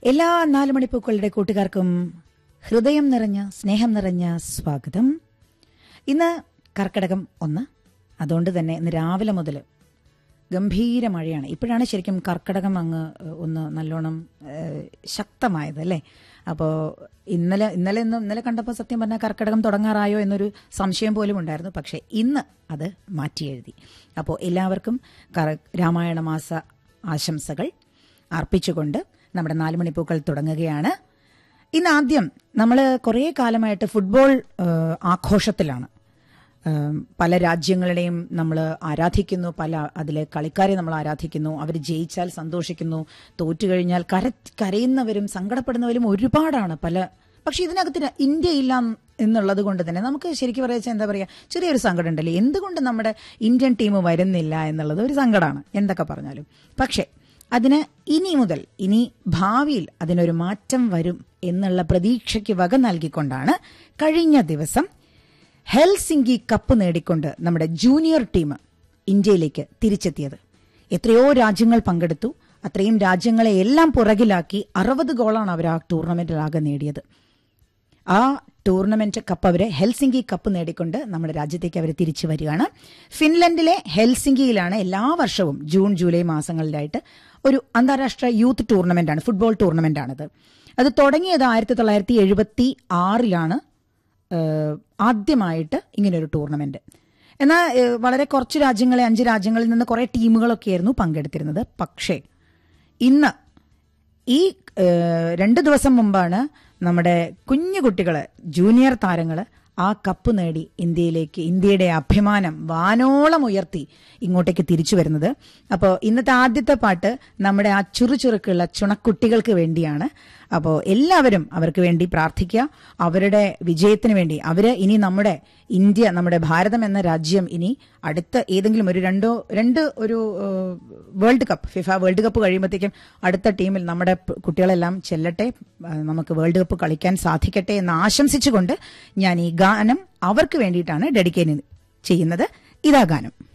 എല്ലാ നാല് മണിപ്പൂക്കളുടെ കൂട്ടുകാർക്കും ഹൃദയം നിറഞ്ഞ സ്നേഹം നിറഞ്ഞ സ്വാഗതം ഇന്ന് കർക്കിടകം ഒന്ന് അതുകൊണ്ട് തന്നെ ഇന്ന് രാവിലെ മുതൽ ഗംഭീര മഴയാണ് ഇപ്പോഴാണ് ശരിക്കും കർക്കിടകം അങ്ങ് ഏഹ്, ഒന്ന് നല്ലോണം ഏഹ്, ശക്തമായത് അല്ലേ അപ്പോൾ ഇന്നലെ ഇന്നലെ ഇന്ന് ഇന്നലെ കണ്ടപ്പോൾ സത്യം പറഞ്ഞാൽ കർക്കിടകം തുടങ്ങാറായോ എന്നൊരു സംശയം പോലും ഉണ്ടായിരുന്നു പക്ഷേ ഇന്ന് അത് മാറ്റി എഴുതി അപ്പോൾ എല്ലാവർക്കും കർ- രാമായണ മാസ ആശംസകൾ അർപ്പിച്ചുകൊണ്ട് നമ്മുടെ നാല് മണിപ്പൂക്കൾ തുടങ്ങുകയാണ് ഇന്ന് ആദ്യം നമ്മൾ കുറേ കാലമായിട്ട് ഫുട്ബോൾ ഏഹ്, ആഘോഷത്തിലാണ് ഏം, പല രാജ്യങ്ങളുടെയും നമ്മൾ ആരാധിക്കുന്നു പല അതിലെ കളിക്കാരെ നമ്മൾ ആരാധിക്കുന്നു അവർ ജയിച്ചാൽ സന്തോഷിക്കുന്നു തോറ്റു കഴിഞ്ഞാൽ കര കരയുന്നവരും സങ്കടപ്പെടുന്നവരും ഒരുപാടാണ് പല പക്ഷെ ഇതിനകത്ത് ര- ഇന്ത്യ ഇല്ല എന്നുള്ളത് കൊണ്ട് തന്നെ നമുക്ക് ശരിക്കും പറയാ എന്താ പറയുക ചെറിയൊരു സങ്കടം ഉണ്ടല്ലേ എന്തുകൊണ്ട് നമ്മുടെ ഇന്ത്യൻ ടീം വരുന്നില്ല എന്നുള്ളത് ഒരു സങ്കടമാണ് എന്തൊക്കെ പറഞ്ഞാലും പക്ഷേ അതിന് ഇനി മുതൽ ഇനി ഭാവിയിൽ അതിനൊരു മാറ്റം വരും എന്നുള്ള പ്രതീക്ഷയ്ക്ക് വക നൽകിക്കൊണ്ടാണ് കഴിഞ്ഞ ദിവസം ഹെൽസിംഗി കപ്പ് നേടിക്കൊണ്ട് നമ്മുടെ ജൂനിയർ ടീം ഇന്ത്യയിലേക്ക് തിരിച്ചെത്തിയത് എത്രയോ രാജ്യങ്ങൾ പങ്കെടുത്തു അത്രയും രാജ്യങ്ങളെ എല്ലാം പുറകിലാക്കി അറുപത് ഗോളാണ് അവർ ആ ടൂർണമെന്റിലാകെ നേടിയത് ആ ടൂർണമെന്റ് കപ്പ് അവര് ഹെൽസിംഗി കപ്പ് നേടിക്കൊണ്ട് നമ്മുടെ രാജ്യത്തേക്ക് അവർ തിരിച്ചു വരികയാണ് ഫിൻലൻഡിലെ ഹെൽസിംഗിയിലാണ് എല്ലാ വർഷവും ജൂൺ ജൂലൈ മാസങ്ങളിലായിട്ട് ഒരു അന്താരാഷ്ട്ര യൂത്ത് ടൂർണമെന്റ് ആണ് ഫുട്ബോൾ ടൂർണമെന്റ് ആണിത് അത് തുടങ്ങിയത് ആയിരത്തി തൊള്ളായിരത്തി എഴുപത്തി ആറിലാണ് ഏഹ്, ആദ്യമായിട്ട് ഇങ്ങനൊരു ടൂർണമെന്റ് എന്നാൽ ഏഹ്, വളരെ കുറച്ച് രാജ്യങ്ങളെ അഞ്ച് രാജ്യങ്ങളിൽ നിന്ന് കുറേ ടീമുകളൊക്കെയായിരുന്നു പങ്കെടുത്തിരുന്നത് പക്ഷേ ഇന്ന് ഈ ഏഹ്, രണ്ട് ദിവസം മുമ്പാണ് നമ്മുടെ കുഞ്ഞു കുട്ടികള് ജൂനിയർ താരങ്ങള് ആ കപ്പ് നേടി ഇന്ത്യയിലേക്ക് ഇന്ത്യയുടെ അഭിമാനം വാനോളം ഉയർത്തി ഇങ്ങോട്ടേക്ക് തിരിച്ചു വരുന്നത് അപ്പോൾ ഇന്നത്തെ ആദ്യത്തെ പാട്ട് നമ്മുടെ ആ ചുറുചുറുക്കുള്ള ചുണക്കുട്ടികൾക്ക് വേണ്ടിയാണ് അപ്പോൾ എല്ലാവരും അവർക്ക് വേണ്ടി പ്രാർത്ഥിക്കുക അവരുടെ വിജയത്തിന് വേണ്ടി അവര് ഇനി നമ്മുടെ ഇന്ത്യ നമ്മുടെ ഭാരതം എന്ന രാജ്യം ഇനി അടുത്ത ഏതെങ്കിലും ഒരു രണ്ടോ രണ്ട് ഒരു ഏഹ്, world cup FIFA world cup കഴിയുമ്പോഴത്തേക്കും അടുത്ത ടീമിൽ നമ്മുടെ പ് കുട്ടികളെല്ലാം ചെല്ലട്ടെ ആ, നമുക്ക് വേൾഡ് കപ്പ് കളിക്കാൻ സാധിക്കട്ടെ എന്ന് ആശംസിച്ചുകൊണ്ട് ഞാൻ ഈ ഗാനം അവർക്ക് വേണ്ടിയിട്ടാണ് ഡെഡിക്കേറ്റ് ചെയ്യുന്നത് ഇതാ ഗാനം